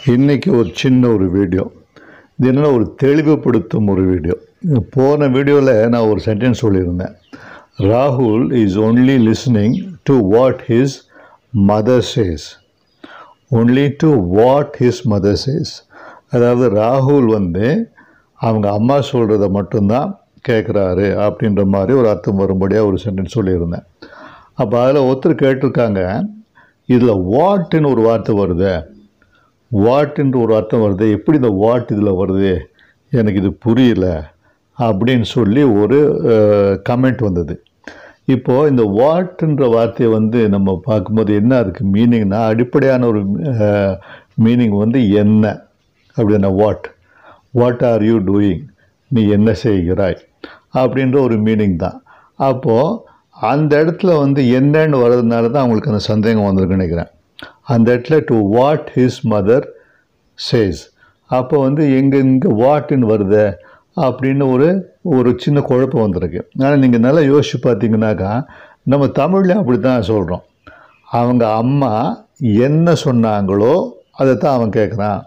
இன்றைக்கி ஒரு சின்ன ஒரு வீடியோ இது என்னென்னா ஒரு தெளிவுபடுத்தும் ஒரு வீடியோ போன வீடியோவில் நான் ஒரு சென்டென்ஸ் சொல்லியிருந்தேன் ராகுல் is only listening to what his mother says only to what his mother says அதாவது ராகுல் வந்து அவங்க அம்மா சொல்கிறத மட்டும்தான் கேட்குறாரு அப்படின்ற மாதிரி ஒரு அர்த்தம் வரும்படியாக ஒரு சென்டென்ஸ் சொல்லியிருந்தேன் அப்போ அதில் ஒருத்தர் கேட்டிருக்காங்க இதில் வாட்டுன்னு ஒரு வார்த்தை வருது வாட்டுன்ற ஒரு அர்த்தம் வருது எப்படி இந்த வாட் இதில் வருது எனக்கு இது புரியல அப்படின்னு சொல்லி ஒரு கமெண்ட் வந்தது இப்போது இந்த வாட்டுன்ற வார்த்தையை வந்து நம்ம பார்க்கும்போது என்ன அதுக்கு மீனிங்னா அடிப்படையான ஒரு மீனிங் வந்து என்ன அப்படின்னா what what are you doing நீ என்ன செய்கிறாய் அப்படின்ற ஒரு மீனிங் தான் அப்போது அந்த இடத்துல வந்து என்னன்னு வர்றதுனால தான் அவங்களுக்கு அந்த சந்தேகம் வந்திருக்குன்னு நினைக்கிறேன் அந்த இடத்துல to what his mother says அப்போ வந்து எங்கே இங்கே வாட்டுன்னு வருது அப்படின்னு ஒரு ஒரு சின்ன குழப்பம் வந்திருக்கு ஆனால் நீங்கள் நல்லா யோசிச்சு பார்த்தீங்கன்னாக்கா நம்ம தமிழில் அப்படி தான் சொல்கிறோம் அவங்க அம்மா என்ன சொன்னாங்களோ அதை தான் அவன் கேட்குறான்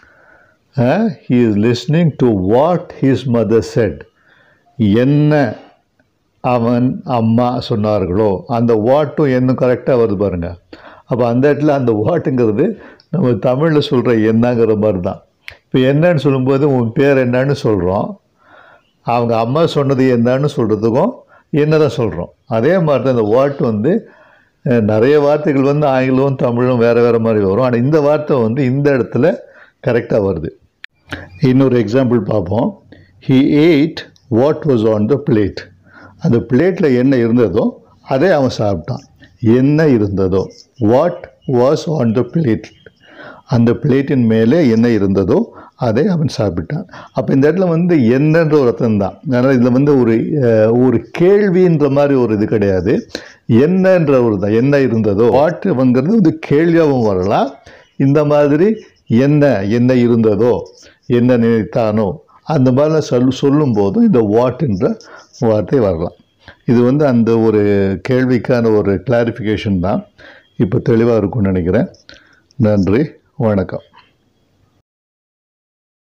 he is listening to what his mother said என்ன அவன் அம்மா சொன்னார்களோ அந்த வாட்டும் என்னும் கரெக்டாக வருது பாருங்கள் அப்போ அந்த இடத்துல அந்த வாட்டுங்கிறது நம்ம தமிழில் சொல்கிற என்னங்கிற மாதிரி தான் இப்போ என்னன்னு சொல்லும்போது உன் பேர் என்னன்னு சொல்கிறோம் அவங்க அம்மா சொன்னது என்னன்னு சொல்கிறதுக்கும் என்ன தான் சொல்கிறோம் அதே மாதிரி தான் இந்த வாட் வந்து நிறைய வார்த்தைகள் வந்து ஆங்கிலம் தமிழும் வேறு வேறு மாதிரி வரும் ஆனால் இந்த வார்த்தை வந்து இந்த இடத்துல கரெக்டாக வருது இன்னொரு எக்ஸாம்பிள் பார்ப்போம் he ate what was on the plate அந்த பிளேட்டில் என்ன இருந்ததோ அதே அவன் சாப்பிட்டான் என்ன இருந்ததோ what was on the plate அந்த பிளேட்டின் மேலே என்ன இருந்ததோ அதை அவன் சாப்பிட்டான் அப்போ இந்த இடத்துல வந்து என்னன்ற ஒரு அர்த்தம் தான் அதனால் இதில் வந்து ஒரு ஒரு கேள்வின்ற மாதிரி ஒரு இது கிடையாது என்னன்ற ஒரு தான் என்ன இருந்ததோ வாட்டுங்கிறது வந்து கேள்வியாகவும் வரலாம் இந்த மாதிரி என்ன என்ன இருந்ததோ என்ன நினைத்தானோ அந்த மாதிரிலாம் சொல் சொல்லும் போதும் இந்த வாட்டுன்ற வார்த்தை வரலாம் இது வந்து அந்த ஒரு கேள்விக்கான ஒரு கிளாரிஃபிகேஷன் தான் இப்போ தெளிவாக இருக்கும்னு நினைக்கிறேன் நன்றி வணக்கம்